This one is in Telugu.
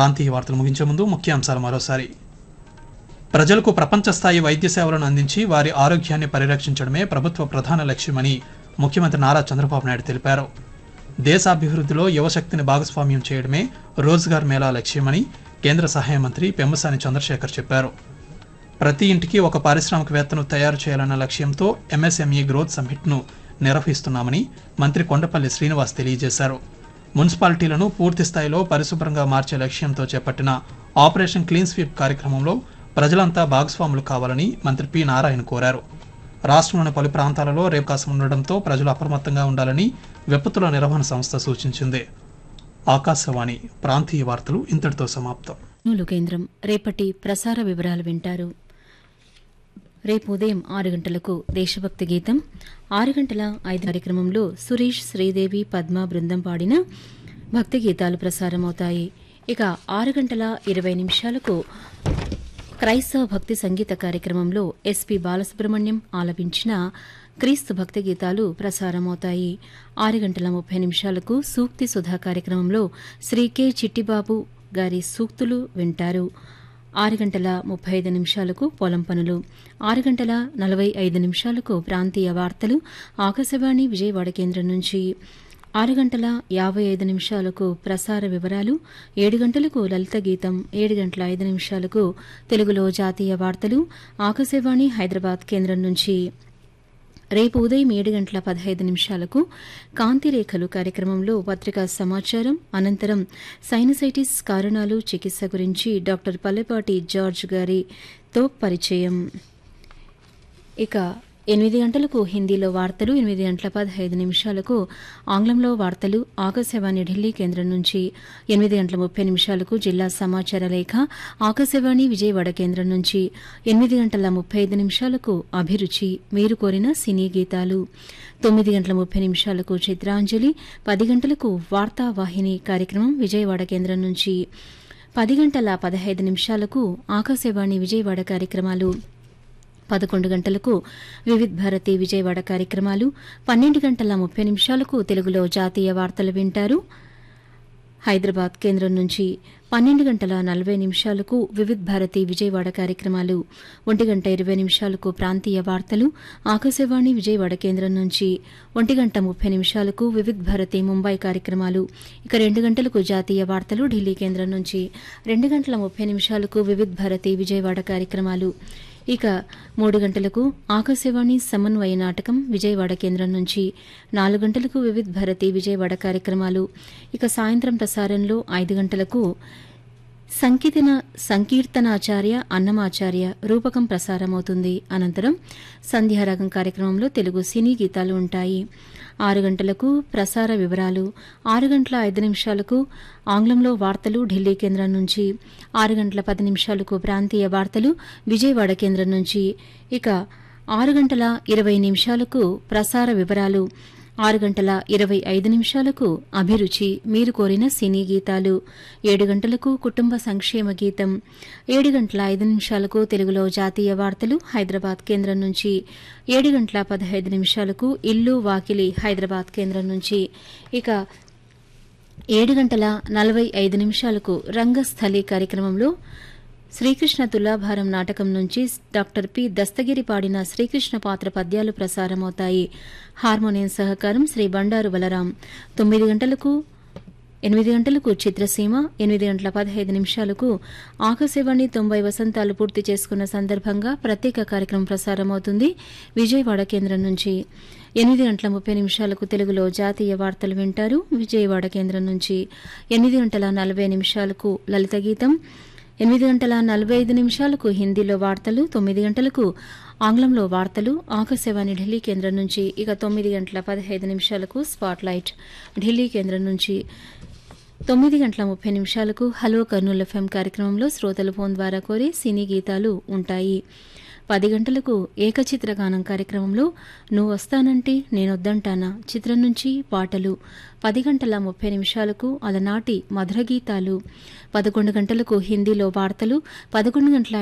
ప్రాంతీయ వార్తలు ముగించే ముందు ముఖ్యాంశాలు మరోసారి ప్రజలకు ప్రపంచ స్థాయి వైద్య సేవలను అందించి వారి ఆరోగ్యాన్ని పరిరక్షించడమే ప్రభుత్వ ప్రధాన లక్ష్యమని ముఖ్యమంత్రి నారా చంద్రబాబు నాయుడు తెలిపారు దేశాభివృద్ధిలో యువశక్తిని భాగస్వామ్యం చేయడమే రోజ్గార్ మేళా లక్ష్యమని కేంద్ర సహాయ మంత్రి పెమ్మసాని చంద్రశేఖర్ చెప్పారు ప్రతి ఇంటికి ఒక పారిశ్రామికవేత్తను తయారు చేయాలన్న లక్ష్యంతో ఎంఎస్ఎంఈ గ్రోత్ సమ్మిట్ను నిర్వహిస్తున్నామని మంత్రి కొండపల్లి శ్రీనివాస్ తెలియజేశారు మున్సిపాలిటీలను పూర్తి స్థాయిలో పరిశుభ్రంగా మార్చే లక్ష్యంతో చేపట్టిన ఆపరేషన్ క్లీన్ స్వీప్ కార్యక్రమంలో ప్రజలంతా భాగస్వాములు కావాలని మంత్రి పి నారాయణ కోరారు రాష్ట్రంలోని పలు ప్రాంతాలలో రేపు కాసం ఉండడంతో ప్రజలు అప్రమత్తంగా ఉండాలని విపత్తుల నిర్వహణ సంస్థ సూచించింది ఆకాశవాణి ప్రాంతీయ వార్తలు ఇంతటితో సమాప్తం నూలు కేంద్రం రేపటి ప్రసార వివరాలు వింటారు రేపు ఉదయం ఆరు గంటలకు దేశభక్తి గీతం ఆరు గంటల ఐదు కార్యక్రమంలో సురేష్ శ్రీదేవి పద్మ బృందం పాడిన భక్తి గీతాలు ప్రసారమవుతాయి ఇక ఆరు గంటల ఇరవై నిమిషాలకు క్రైస్తవ భక్తి సంగీత కార్యక్రమంలో ఎస్పి బాలసుబ్రహ్మణ్యం ఆలపించిన క్రీస్తు భక్తి గీతాలు ప్రసారమవుతాయి ఆరు గంటల ముప్పై నిమిషాలకు సూక్తి సుధా కార్యక్రమంలో శ్రీ కె చిట్టిబాబు గారి సూక్తులు వింటారు ఆరు గంటల ముప్పై ఐదు నిమిషాలకు పొలం పనులు ఆరు గంటల నలభై ఐదు నిమిషాలకు ప్రాంతీయ వార్తలు ఆకాశవాణి విజయవాడ కేంద్రం నుంచి ఆరు గంటల యాభై ఐదు నిమిషాలకు ప్రసార వివరాలు ఏడు గంటలకు లలిత గీతం ఏడు గంటల ఐదు నిమిషాలకు తెలుగులో జాతీయ వార్తలు ఆకాశవాణి హైదరాబాద్ కేంద్రం నుంచి రేపు ఉదయం ఏడు గంటల పదహైదు నిమిషాలకు కాంతిరేఖలు కార్యక్రమంలో పత్రికా సమాచారం అనంతరం సైనసైటిస్ కారణాలు చికిత్స గురించి డాక్టర్ పల్లెపాటి జార్జ్ గారితో పరిచయం ఇక ఎనిమిది గంటలకు హిందీలో వార్తలు ఎనిమిది గంటల పదహైదు నిమిషాలకు ఆంగ్లంలో వార్తలు ఆకాశవాణి ఢిల్లీ కేంద్రం నుంచి ఎనిమిది గంటల ముప్పై నిమిషాలకు జిల్లా సమాచార లేఖ ఆకాశవాణి విజయవాడ కేంద్రం నుంచి ఎనిమిది గంటల ముప్పై ఐదు నిమిషాలకు అభిరుచి మీరు కోరిన సినీ గీతాలు తొమ్మిది గంటల ముప్పై నిమిషాలకు చిత్రాంజలి పది గంటలకు వార్తావాహిని కార్యక్రమం విజయవాడ కేంద్రం నుంచి పది గంటల పదహైదు నిమిషాలకు ఆకాశవాణి విజయవాడ కార్యక్రమాలు పదకొండు గంటలకు వివిధ్ భారతి విజయవాడ కార్యక్రమాలు పన్నెండు గంటల ముప్పై నిమిషాలకు తెలుగులో జాతీయ వార్తలు వింటారు హైదరాబాద్ కేంద్రం నుంచి పన్నెండు గంటల నలభై నిమిషాలకు వివిధ్ భారతి విజయవాడ కార్యక్రమాలు ఒంటి గంట ఇరవై నిమిషాలకు ప్రాంతీయ వార్తలు ఆకాశవాణి విజయవాడ కేంద్రం నుంచి ఒంటి గంట ముప్పై నిమిషాలకు వివిధ్ భారతి ముంబై కార్యక్రమాలు ఇక రెండు గంటలకు జాతీయ వార్తలు ఢిల్లీ కేంద్రం నుంచి రెండు గంటల ముప్పై నిమిషాలకు వివిధ్ భారతి విజయవాడ కార్యక్రమాలు ఇక మూడు గంటలకు ఆకాశవాణి సమన్వయ నాటకం విజయవాడ కేంద్రం నుంచి నాలుగు గంటలకు వివిధ్ భారతి విజయవాడ కార్యక్రమాలు ఇక సాయంత్రం ప్రసారంలో ఐదు గంటలకు సంకీర్తన సంకీర్తనాచార్య అన్నమాచార్య రూపకం ప్రసారమవుతుంది అనంతరం సంధ్యారాగం కార్యక్రమంలో తెలుగు సినీ గీతాలు ఉంటాయి ఆరు గంటలకు ప్రసార వివరాలు ఆరు గంటల ఐదు నిమిషాలకు ఆంగ్లంలో వార్తలు ఢిల్లీ కేంద్రం నుంచి ఆరు గంటల పది నిమిషాలకు ప్రాంతీయ వార్తలు విజయవాడ కేంద్రం నుంచి ఇక ఆరు గంటల ఇరవై నిమిషాలకు ప్రసార వివరాలు ఆరు గంటల ఇరవై ఐదు నిమిషాలకు అభిరుచి మీరు కోరిన సినీ గీతాలు ఏడు గంటలకు కుటుంబ సంక్షేమ గీతం ఏడు గంటల ఐదు నిమిషాలకు తెలుగులో జాతీయ వార్తలు హైదరాబాద్ కేంద్రం నుంచి ఏడు గంటల పదహైదు నిమిషాలకు ఇల్లు వాకిలి హైదరాబాద్ కేంద్రం నుంచి ఇక ఏడు గంటల నలభై ఐదు నిమిషాలకు రంగస్థలి కార్యక్రమంలో శ్రీకృష్ణ తులాభారం నాటకం నుంచి డాక్టర్ పి దస్తగిరి పాడిన శ్రీకృష్ణ పాత్ర పద్యాలు ప్రసారమవుతాయి హార్మోనియం సహకారం శ్రీ బండారు బలరాం తొమ్మిది గంటలకు ఎనిమిది గంటలకు చిత్రసీమ ఎనిమిది గంటల పదహైదు నిమిషాలకు ఆకాశవాణి తొంభై వసంతాలు పూర్తి చేసుకున్న సందర్భంగా ప్రత్యేక కార్యక్రమం ప్రసారమవుతుంది విజయవాడ కేంద్రం నుంచి ఎనిమిది గంటల ముప్పై నిమిషాలకు తెలుగులో జాతీయ వార్తలు వింటారు విజయవాడ కేంద్రం నుంచి ఎనిమిది గంటల నలభై నిమిషాలకు లలిత గీతం ఎనిమిది గంటల నలభై ఐదు నిమిషాలకు హిందీలో వార్తలు తొమ్మిది గంటలకు ఆంగ్లంలో వార్తలు ఆకాశవాణి ఢిల్లీ కేంద్రం నుంచి ఇక తొమ్మిది గంటల పదహైదు నిమిషాలకు స్పాట్ లైట్ ఢిల్లీ కేంద్రం నుంచి తొమ్మిది గంటల ముప్పై నిమిషాలకు హలో కర్నూలు ఎఫ్ఎం కార్యక్రమంలో శ్రోతలు ఫోన్ ద్వారా కోరి సినీ గీతాలు ఉంటాయి పది గంటలకు ఏకచిత్ర గానం కార్యక్రమంలో నువ్వు వస్తానంటే నేనొద్దంటానా చిత్రం నుంచి పాటలు పది గంటల ముప్పై నిమిషాలకు అలనాటి మధుర గీతాలు పదకొండు గంటలకు హిందీలో వార్తలు పదకొండు గంటల